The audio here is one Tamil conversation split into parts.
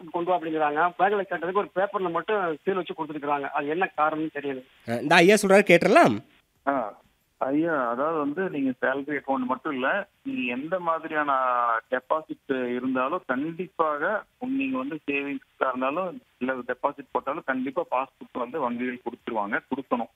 பாஸ்போர்ட் கொண்டு வா அப்படிங்கிறாங்க பேங்க்ல கேட்டதுக்கு ஒரு பேப்பர்ல மட்டும் சீல் வச்சு கொடுத்துருக்காங்க அது என்ன காரணம்னு தெரியல அஹ், இந்த ஐயா சொல்றாரு கேட்டுறலாம் ஆ, ஐயா அதாவது வந்து நீங்க சேலரி அக்கௌண்ட் மட்டும் இல்ல நீங்க எந்த மாதிரியான டெபாசிட் இருந்தாலும் கண்டிப்பாக உங்க- நீங்க வந்து சேவிங்ஸ்க்கா இருந்தாலும் இல்ல டெபாசிட் போட்டாலும் கண்டிப்பா பாஸ்புக் வந்து வங்கிகள் கொடுத்துருவாங்க கொடுக்கணும்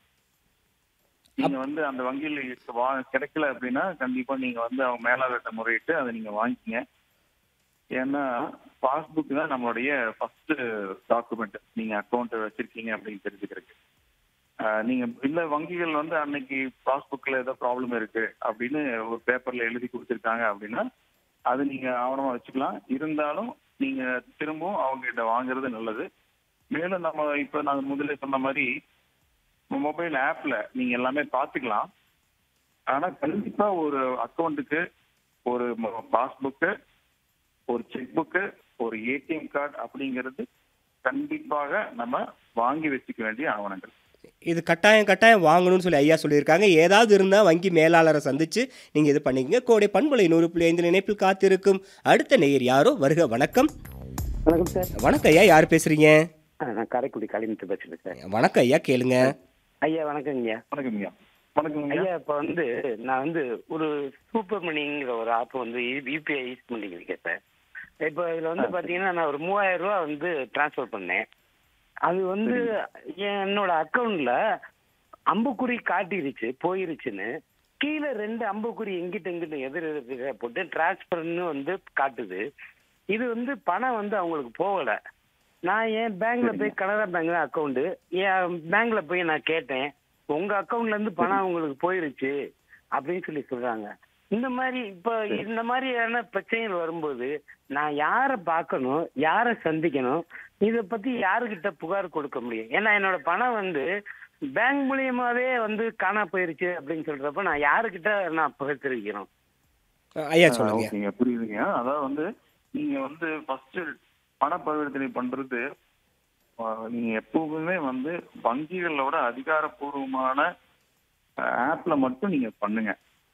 நீங்க வந்து அந்த வங்கியில் வா- கிடைக்கல அப்படின்னா கண்டிப்பா நீங்க வந்து அவங்க மேலாளர்கிட்ட முறையிட்டு அதை நீங்க வாங்கிக்கங்க ஏன்னா பாஸ்புக் தான் நம்மளுடைய ஃபர்ஸ்ட் டாக்குமெண்ட் நீங்க அக்கௌண்ட் வச்சிருக்கீங்க அப்படின்னு தெரிஞ்சுக்கிறதுக்கு ஆஹ் நீங்க இல்ல வங்கிகள் வந்து அன்னைக்கு பாஸ்புக்ல ஏதோ ப்ராப்ளம் இருக்கு அப்படின்னு ஒரு பேப்பர்ல எழுதி கொடுத்துருக்காங்க அப்படின்னா அது நீங்க ஆவணமா வச்சுக்கலாம் இருந்தாலும் நீங்க திரும்பவும் அவங்க கிட்ட வாங்குறது நல்லது மேலும் நம்ம இப்ப நான் முதல்ல சொன்ன மாதிரி மொபைல் ஆப்ல நீங்க எல்லாமே பாத்துக்கலாம் ஆனா கண்டிப்பா ஒரு அக்கௌண்ட்டுக்கு ஒரு பாஸ்புக்கு ஒரு செக் புக்கு ஒரு ஏடிஎம் கார்டு அப்படிங்கிறது கண்டிப்பாக நம்ம வாங்கி வச்சுக்க வேண்டிய ஆவணங்கள் இது கட்டாயம் கட்டாயம் வாங்கணும்னு சொல்லி ஐயா சொல்லியிருக்காங்க ஏதாவது இருந்தால் வங்கி மேலாளரை சந்திச்சு நீங்கள் இது பண்ணிக்கங்க கோடை பண்பலை நூறு புள்ளி ஐந்து இணைப்பில் காத்திருக்கும் அடுத்த நேயர் யாரோ வருக வணக்கம் வணக்கம் சார் வணக்கம் ஐயா யார் பேசுறீங்க ஆ, நான் காரைக்குடி காளிமுத்து பேசுறேன் சார் வணக்கம் ஐயா கேளுங்க ஐயா வணக்கங்க ஐயா வணக்கம் ஐயா வணக்கம் ஐயா ஐயா இப்போ வந்து நான் வந்து ஒரு சூப்பர் மணிங்கிற ஒரு ஆப் வந்து யூபிஐ யூஸ் பண்ணிக்கிறேன் சார் இப்போ இதில் வந்து பார்த்தீங்கன்னா நான் ஒரு மூவாயிரம் ரூபா வந்து ட்ரான்ஸ்ஃபர் பண்ணேன் அது வந்து என்னோட அக்கௌண்ட்ல அம்புக்குறி காட்டிருச்சு போயிருச்சுன்னு கீழே ரெண்டு அம்புக்குறி எங்கிட்ட எங்கிட்ட எதிர் எதிர போட்டு டிரான்ஸ்ஃபர்னு வந்து காட்டுது இது வந்து பணம் வந்து அவங்களுக்கு போகல நான் என் பேங்க்ல போய் கனரா பேங்க்ல அக்கௌண்ட் என் பேங்க்ல போய் நான் கேட்டேன் உங்க அக்கவுண்ட்ல இருந்து பணம் உங்களுக்கு போயிருச்சு அப்படின்னு சொல்லி சொல்றாங்க இந்த மாதிரி இப்ப இந்த மாதிரியான பிரச்சனைகள் வரும்போது நான் யாரை பார்க்கணும் யாரை சந்திக்கணும் இத பத்தி யாருகிட்ட புகார் கொடுக்க முடியும் ஏன்னா என்னோட பணம் வந்து பேங்க் மூலியமாவே வந்து காணா போயிருச்சு அப்படின்னு சொல்றப்ப நான் யாருகிட்ட நான் புகார் தெரிவிக்கணும் அஹ், ஐயா சொல்லுங்க ஓகேங்க புரியுதுங்க அதாவது வந்து நீங்க வந்து ஃபர்ஸ்ட் பண பரிவர்த்தனை பண்றது ஆஹ், நீங்க எப்பவுமே வந்து வங்கிகளோட அதிகாரப்பூர்வமான ஆப்ல மட்டும் நீங்க பண்ணுங்க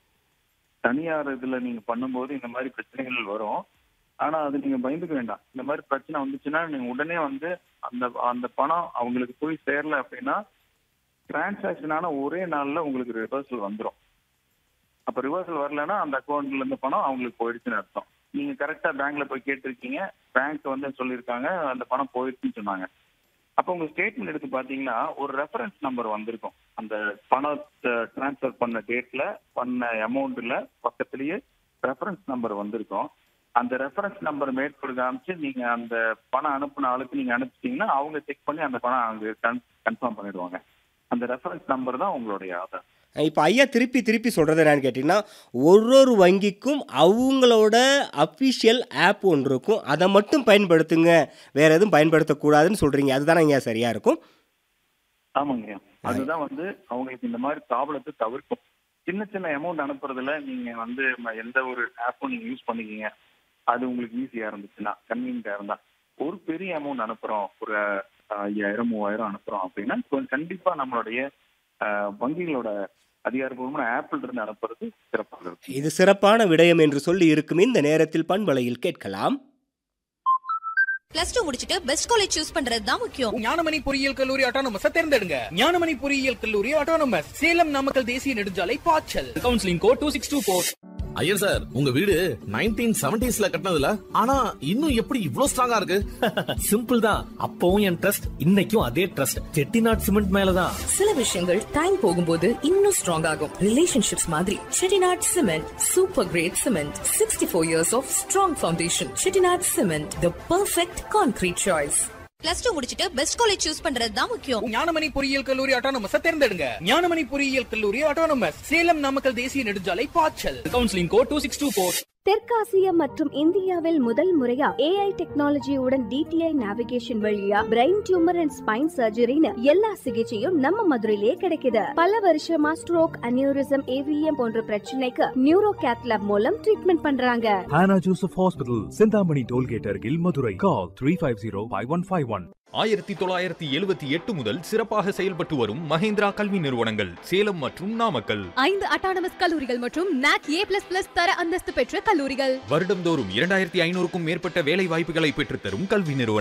தனியார் இதுல நீங்க பண்ணும்போது இந்த மாதிரி பிரச்சனைகள் வரும் ஆனா அது நீங்க பயந்துக்க வேண்டாம் இந்த மாதிரி பிரச்சனை வந்துச்சுன்னா நீங்க உடனே வந்து அந்த அந்த பணம் அவங்களுக்கு போய் சேரல அப்படின்னா டிரான்சாக்ஷன் ஆன ஒரே நாள்ல உங்களுக்கு ரிவர்சல் வந்துரும் அப்ப ரிவர்சல் வரலன்னா அந்த அக்கௌண்ட்ல இருந்த பணம் அவங்களுக்கு போயிடுச்சுன்னு அர்த்தம் நீங்க கரெக்டா பேங்க்ல போய் கேட்டிருக்கீங்க பேங்க் வந்து சொல்லியிருக்காங்க அந்த பணம் போயிடுச்சுன்னு சொன்னாங்க அப்ப உங்க ஸ்டேட்மெண்ட் எடுத்து பாத்தீங்கன்னா ஒரு ரெஃபரன்ஸ் நம்பர் வந்திருக்கும் அந்த பணத்தை டிரான்ஸ்ஃபர் பண்ண டேட்ல பண்ண அமௌண்ட்ல பக்கத்துலயே ரெஃபரன்ஸ் நம்பர் வந்திருக்கும் அந்த ரெஃபரன்ஸ் நம்பர் மேற்கொடு காமிச்சு நீங்க அந்த பணம் அனுப்புன ஆளுக்கு நீங்க அனுப்பிச்சிட்டீங்கன்னா அவங்க செக் பண்ணி அந்த பணம் அவங்க கன்ஃபார்ம் பண்ணிடுவாங்க அந்த ரெஃபரன்ஸ் நம்பர் தான் உங்களுடைய ஆதார் இப்போ ஐயா திருப்பி திருப்பி சொல்கிறது என்னன்னு கேட்டிங்கன்னா ஒரு ஒரு வங்கிக்கும் அவங்களோட அஃபிஷியல் ஆப் ஒன்று இருக்கும் அதை மட்டும் பயன்படுத்துங்க வேற எதுவும் பயன்படுத்தக்கூடாதுன்னு சொல்கிறீங்க அதுதானே ஐயா சரியாக இருக்கும் ஆமாங்க அதுதான் வந்து அவங்களுக்கு இந்த மாதிரி ப்ராப்ளத்தை தவிர்க்கும் சின்ன சின்ன அமௌண்ட் அனுப்புறதுல நீங்க வந்து ம- எந்த ஒரு ஆப்பும் நீங்க யூஸ் பண்ணிக்கிங்க அது உங்களுக்கு ஈஸியா இருந்துச்சுன்னா கன்வீனியா இருந்தா ஒரு பெரிய அமௌண்ட் அனுப்புறோம் ஒரு அஹ், ஐயாயிரம் மூவாயிரம் அனுப்புறோம் அப்படின்னா கொ- கண்டிப்பா நம்மளுடைய அஹ், வங்கிகளோட அதிகாரப்பூர்வமான ஆப்பிள் இருந்து அனுப்புறது சிறப்பாக இருக்கும் இது சிறப்பான விடயம் என்று சொல்லி இருக்கும் இந்த நேரத்தில் பண்பலையில் கேட்கலாம் பிளஸ் டூ முடிச்சிட்டு பெஸ்ட் காலேஜ் சூஸ் பண்றது தான் முக்கியம் ஞானமணி பொறியியல் கல்லூரி ஆட்டோனமஸ் தேர்ந்தெடுங்க ஞானமணி பொறியியல் கல்லூரி ஆட்டோனமஸ் சேலம் நாமக்கல் தேசிய நெடுஞ்சாலை பாய்ச்சல் counselling code two six two four Iyer sir உங்க வீடு நைன்டீன் செவன்டிஸ்ல கட்டினதுல ஆனா இன்னும் எப்படி இவ்ளோ ஸ்ட்ராங்கா இருக்கு சிம்பிள் தான் அப்பவும் என் ட்ரஸ்ட் இன்னைக்கும் அதே ட்ரஸ்ட் செட்டிநாட் சிமெண்ட் மேலதான் சில விஷயங்கள் டைம் போகும்போது இன்னும் ஸ்ட்ராங் ஆகும் ரிலேஷன்ஷிப்ஸ் மாதிரி Chettinad cement super great cement sixty four years of strong foundation Chettinad cement the perfect concrete choice plus two முடிச்சிட்டு பெஸ்ட் காலேஜ் சூஸ் பண்றது தான் முக்கியம் ஞானமணி பொறியியல் கல்லூரி ஆட்டோனமஸ் தேர்ந்தெடுங்க ஞானமணி பொறியியல் கல்லூரி ஆட்டோனமஸ் சேலம் நாமக்கல் தேசிய நெடுஞ்சாலை பாய்ச்சல் counselling code two six two four தெற்காசியா மற்றும் இந்தியாவில் முதல் முறையா ஏஐ டெக்னாலஜியுடன் டிடிஐ நேவிகேஷன் வழியா பிரெயின் டியூமர் அண்ட் ஸ்பைன் சர்ஜரின்னு எல்லா சிகிச்சையும் நம்ம மதுரையிலேயே கிடைக்குது பல வருஷமா ஸ்ட்ரோக் அனியூரிசம் ஏவிஎம் போன்ற பிரச்சனைக்கு நியூரோ கேத்லாப் மூலம் ட்ரீட்மெண்ட் பண்றாங்க Hannah Joseph Hospital, Sindhamani Tollgate Argil, Madurai. Call 350-5151. ஆயிரத்தி தொள்ளாயிரத்தி எழுபத்தி எட்டு முதல் சிறப்பாக செயல்பட்டு வரும் மஹேந்திரா கல்வி நிறுவனங்கள் சேலம் மற்றும் நாமக்கல் ஐந்து அட்டானமஸ் கல்லூரிகள் மற்றும் நாக் ஏ பிளஸ் பிளஸ் தர அந்தஸ்து பெற்ற கல்லூரிகள் வருடம்தோறும் இரண்டாயிரத்தி ஐநூறுக்கும் மேற்பட்ட வேலை வாய்ப்புகளை பெற்றுத்தரும் கல்வி நிறுவனம்